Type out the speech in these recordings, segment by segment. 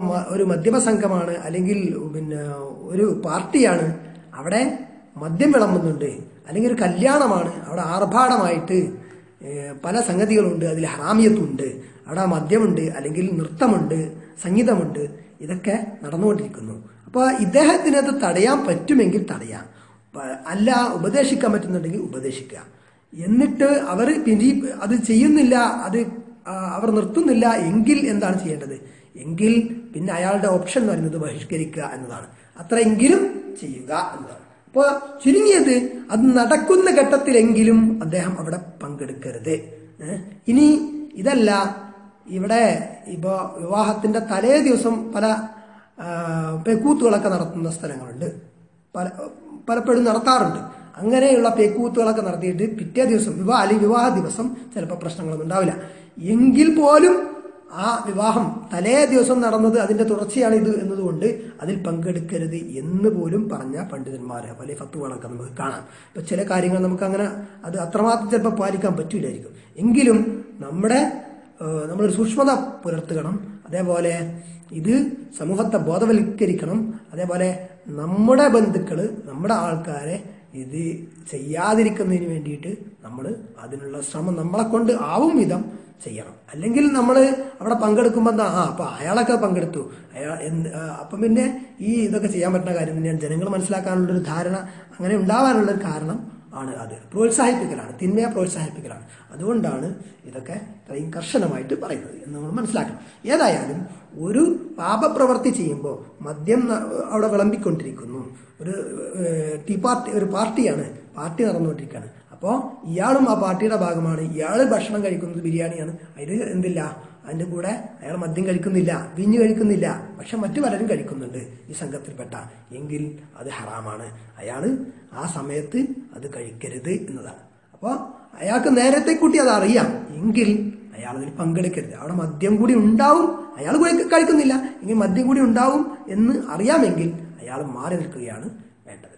മ- ഒരു മദ്യപ സംഘമാണ് അല്ലെങ്കിൽ പിന്നെ ഒരു പാർട്ടിയാണ് അവിടെ മദ്യം വിളമ്പുന്നുണ്ട് അല്ലെങ്കിൽ ഒരു കല്യാണമാണ് അവിടെ ആർഭാടമായിട്ട് ഏഹ്, പല സംഗതികളുണ്ട് അതിൽ ഹറാമിയത്തുണ്ട് അവിടെ മദ്യമുണ്ട് അല്ലെങ്കിൽ നൃത്തമുണ്ട് സംഗീതമുണ്ട് ഇതൊക്കെ നടന്നുകൊണ്ടിരിക്കുന്നു അപ്പോൾ ഇദ്ദേഹത്തിന് അത് തടയാൻ പറ്റുമെങ്കിൽ തടയാം പ- അല്ല ഉപദേശിക്കാൻ പറ്റുന്നുണ്ടെങ്കിൽ ഉപദേശിക്കുക എന്നിട്ട് അവർ പിരി അത് ചെയ്യുന്നില്ല അത് ആ, അവർ നിർത്തുന്നില്ല എങ്കിൽ എന്താണ് ചെയ്യേണ്ടത് എങ്കിൽ പിന്നെ അയാളുടെ ഓപ്ഷൻ എന്ന് പറയുന്നത് ബഹിഷ്കരിക്കുക എന്നതാണ് അത്രയെങ്കിലും ചെയ്യുക എന്നതാണ് അപ്പോൾ ചുരുങ്ങിയത് അത് നടക്കുന്ന ഘട്ടത്തിലെങ്കിലും അദ്ദേഹം അവിടെ പങ്കെടുക്കരുത് ഏ? ഇനി ഇതല്ല ഇവിടെ ഇപ്പോൾ വിവാഹത്തിന്റെ തലേ ദിവസം പല ആ, പെക്കൂത്തുകളൊക്കെ നടത്തുന്ന സ്ഥലങ്ങളുണ്ട് പല പലപ്പോഴും നടത്താറുണ്ട് അങ്ങനെയുള്ള പേക്കൂത്തുകളൊക്കെ നടത്തിയിട്ട് പിറ്റേ ദിവസം വിവാഹ അല്ലെങ്കിൽ വിവാഹ ദിവസം ചിലപ്പോൾ പ്രശ്നങ്ങളൊന്നും ഉണ്ടാവില്ല എങ്കിൽ പോലും ആ വിവാഹം തലേ ദിവസം നടന്നത് അതിന്റെ തുടർച്ചയാണ് ഇത് എന്നതുകൊണ്ട് അതിൽ പങ്കെടുക്കരുത് എന്ന് പോലും പറഞ്ഞ പണ്ഡിതന്മാരെ വലിയ ഫത്തുകളൊക്കെ നമുക്ക് കാണാം ഇപ്പൊ ചില കാര്യങ്ങൾ നമുക്ക് അങ്ങനെ അത് അത്രമാത്രം ചിലപ്പോൾ പാലിക്കാൻ പറ്റൂലായിരിക്കും എങ്കിലും നമ്മുടെ ഏഹ് നമ്മളൊരു സൂക്ഷ്മത പുലർത്തുകണം അതേപോലെ ഇത് സമൂഹത്തെ ബോധവൽക്കരിക്കണം അതേപോലെ നമ്മുടെ ബന്ധുക്കള് നമ്മുടെ ആൾക്കാരെ ഇത് ചെയ്യാതിരിക്കുന്നതിന് വേണ്ടിയിട്ട് നമ്മൾ അതിനുള്ള ശ്രമം നമ്മളെ കൊണ്ട് ആവും വിധം ചെയ്യണം അല്ലെങ്കിൽ നമ്മൾ അവിടെ പങ്കെടുക്കുമ്പോൾ എന്താ ആ അപ്പൊ അയാളൊക്കെ പങ്കെടുത്തു അയാൾ എന്ത് ആ, അപ്പം പിന്നെ ഈ ഇതൊക്കെ ചെയ്യാൻ പറ്റുന്ന കാര്യം തന്നെയാണ് ജനങ്ങൾ മനസ്സിലാക്കാനുള്ളൊരു ധാരണ അങ്ങനെ ഉണ്ടാവാനുള്ളൊരു കാരണം ആണ് അത് പ്രോത്സാഹിപ്പിക്കലാണ് തിന്മയെ പ്രോത്സാഹിപ്പിക്കലാണ് അതുകൊണ്ടാണ് ഇതൊക്കെ ഇത്രയും കർശനമായിട്ട് പറയുന്നത് എന്ന് നമ്മൾ മനസ്സിലാക്കണം ഏതായാലും ഒരു പാപപ്രവൃത്തി ചെയ്യുമ്പോൾ മദ്യം ന- അവിടെ വിളമ്പിക്കൊണ്ടിരിക്കുന്നു ഒരു ഏഹ്, ടീ പാർട്ടി ഒരു പാർട്ടിയാണ് പാർട്ടി നടന്നുകൊണ്ടിരിക്കുകയാണ് അപ്പോൾ ഇയാളും ആ പാർട്ടിയുടെ ഭാഗമാണ് ഇയാൾ ഭക്ഷണം കഴിക്കുന്നത് ബിരിയാണിയാണ് അതിൽ എന്തില്ല അതിന്റെ കൂടെ അയാൾ മദ്യം കഴിക്കുന്നില്ല വീഞ്ഞ് കഴിക്കുന്നില്ല പക്ഷെ മറ്റു പലരും കഴിക്കുന്നുണ്ട് ഈ സംഘത്തിൽപ്പെട്ട എങ്കിൽ അത് ഹറാമാണ് അയാൾ ആ സമയത്ത് അത് കഴിക്കരുത് എന്നതാണ് അപ്പോൾ അയാൾക്ക് നേരത്തെ കൂട്ടി അത് അറിയാം എങ്കിൽ അയാൾ അതിൽ പങ്കെടുക്കരുത് അവിടെ മദ്യം കൂടി ഉണ്ടാവും അയാൾ കൂടി കഴിക്കുന്നില്ല എങ്കിൽ മദ്യം കൂടി ഉണ്ടാവും എന്ന് അറിയാമെങ്കിൽ അയാൾ മാറി നിൽക്കുകയാണ് വേണ്ടത്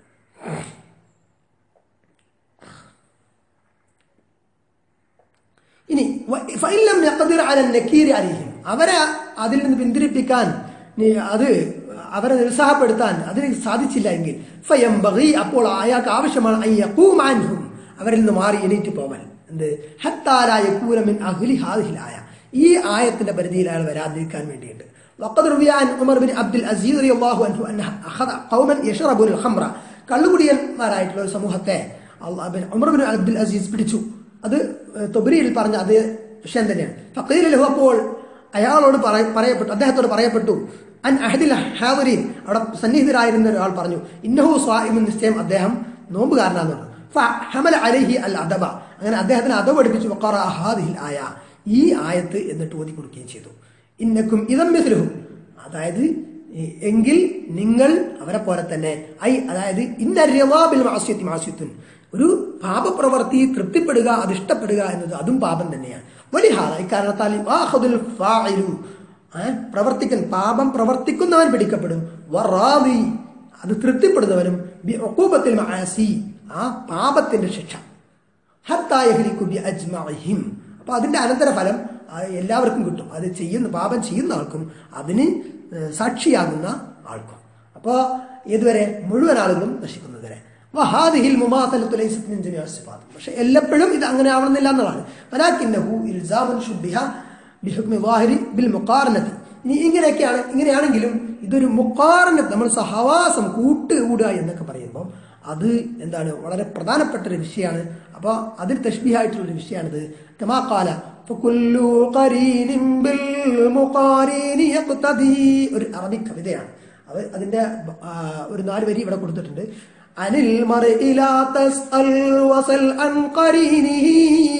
ഇനി വ- ഫൈലം യഖ്ദിർ അല നക്കീരി അലൈഹിം അവരെ അതിൽ നിന്ന് പിന്തിരിപ്പിക്കാൻ നീ അത് അവരെ നിരുത്സാഹപ്പെടുത്താൻ അതിന് സാധിച്ചില്ല എങ്കിൽ ഫയംബഗി അപ്പോൾ അയാൾക്ക് ആവശ്യമാണ് അൻ യഖൂമ അൻഹും അവരിൽ നിന്ന് മാറി എണീറ്റ് പോവാൻ എന്ത് ഹത്താല യകൂന മിൻ അഹ്ലി ഹാദിഹിൽ ആയ ഈ ആയത്തിന്റെ പരിധിയിൽ അയാൾ വരാതിരിക്കാൻ വേണ്ടിയിട്ട് وقد روي عن عمر بن عبد العزيز رضي الله عنه انه اخذ قوما يشربون الخمر കള്ളുകുടിയന്മാരായിട്ടുള്ള ഒരു സമൂഹത്തെ അള്ളാഹ് ബിൻ ഉമർ ബിൻ അബ്ദുൽ അസീസ് പിടിച്ചു അത് തൊബരിയിൽ പറഞ്ഞ അതേ വിഷയം തന്നെയാണ് ഫക്കീൽ ലഹു അപ്പോൾ അയാളോട് പറയ- പറയപ്പെട്ടു അദ്ദേഹത്തോട് പറയപ്പെട്ടു അൻ അഹദിൽ ഹാവരീൻ അവിടെ സന്നിഹിതരായിരുന്ന ഒരാൾ പറഞ്ഞു ഇന്നഹു സ്വാഇമു നിശ്ചയം അദ്ദേഹം നോമ്പുകാരനാന്ന് പറഞ്ഞു ഫഹമല അലഹി അൽ അദബ അങ്ങനെ അദ്ദേഹത്തിന് അദബ് പഠിപ്പിച്ചു വഖറ ഹാദിഹിൽ ആയ ഈ ആയത്ത് എന്നിട്ട് ഓതി കൊടുക്കുകയും ചെയ്തു ഇന്നക്കും ഇതം മിസ്ലുഹും അതായത് ഈ- എങ്കിൽ നിങ്ങൾ അവരെ പോലെ തന്നെ ഐ അതായത് ഇന്നര്യവാബിൽ മാസ്യത്തി മാസ്യത്തുൻ ഒരു പാപപ്രവൃത്തി തൃപ്തിപ്പെടുക അത് ഇഷ്ടപ്പെടുക എന്നത് അതും പാപം തന്നെയാണ് വലിഹാല ഇക്കാരണത്താൽ വാഹുദുൽ ഫാഇലു ഏ, പ്രവർത്തിക്കൻ പാപം പ്രവർത്തിക്കുന്നവൻ പിടിക്കപ്പെടും വറാവി അത് തൃപ്തിപ്പെടുന്നവനും ബി ഉഖൂബത്തിൽ മആസി ആ പാപത്തിന്റെ ശിക്ഷ ഹത്തായഹ്ലിക്കു ബി അജ്മഇഹിം അപ്പൊ അതിന്റെ അനന്തരഫലം ആ എല്ലാവർക്കും കിട്ടും അത് ചെയ്യുന്ന പാപം ചെയ്യുന്ന ആൾക്കും അതിന് ഏഹ് സാക്ഷിയാകുന്ന ആൾക്കും അപ്പോൾ ഇതുവരെ മുഴുവൻ ആളുകളും നശിക്കുന്നതുവരെ വഹാദിഹിൽ മുമാസലത്തു ലൈസത്ത് മിൻ ജമീഅ സിഫാത്ത് പക്ഷെ എല്ലപ്പോഴും ഇത് അങ്ങനെ ആവണമെന്നില്ല എന്നതാണ് വലാകിന്നഹു ഇൽസാമുൻ ശുബ്ബിഹ ബിഹുക്മി വാഹിരി ബിൽ മുഖാറനത്തി ഇനി ഇങ്ങനെയൊക്കെയാണ് ഇങ്ങനെയാണെങ്കിലും ഇതൊരു മുഖാറനത്ത് നമ്മൾ സഹവാസം കൂട്ടുകൂടുക എന്നൊക്കെ പറയുമ്പോൾ അത് എന്താണ് വളരെ പ്രധാനപ്പെട്ട ഒരു വിഷയമാണ് അപ്പോൾ അതിൽ തഷ്ബിഹായിട്ടുള്ള ഒരു വിഷയമാണിത് കമാക്കാല فكل قرين بالمقارين يقتدي ഒരു അറബി കവിതയാണ് അത് അതിന്റെ ആ, ഒരു നാല് വരി ഇവിടെ കൊടുത്തിട്ടുണ്ട് അനിൽ മർഇലാ തസ്അൽ വസൽ അൻ ഖരീനിഹി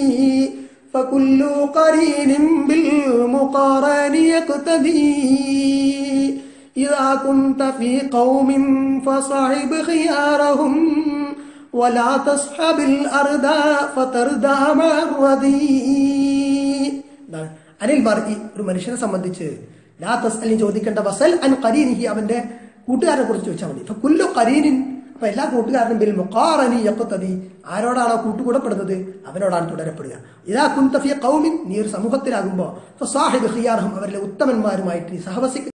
فكل قرين بالمقارن يقتدي إذا كنت في قوم فصاحب خيارهم ولا تصحب الأرض فتردى مع الردي എന്താണ് അനിൽ മർഇ ഒരു മനുഷ്യനെ സംബന്ധിച്ച് ലാ തസ്അലിൻ ചോദിക്കേണ്ട വസൽ അൻ ഖരീനിഹി അവന്റെ കൂട്ടുകാരനെ കുറിച്ച് ചോദിച്ചാൽ മതി ഇപ്പൊ കുല്ലു ഖരീനിൻ അപ്പൊ എല്ലാ കൂട്ടുകാരനും ബിൽ മുഖാറനി യഖ്തദി ആരോടാണോ കൂട്ടുകൂടപ്പെടുന്നത് അവനോടാണ് തുടരപ്പെടുക ഇതാ കുന്തഫിയ കൗമിൻ നീ ഒരു സമൂഹത്തിലാകുമ്പോൾ ഫസാഹിബ് ഖിയാർഹും അവരിലെ ഉത്തമന്മാരുമായിട്ട് നീ സഹവസിക്കുക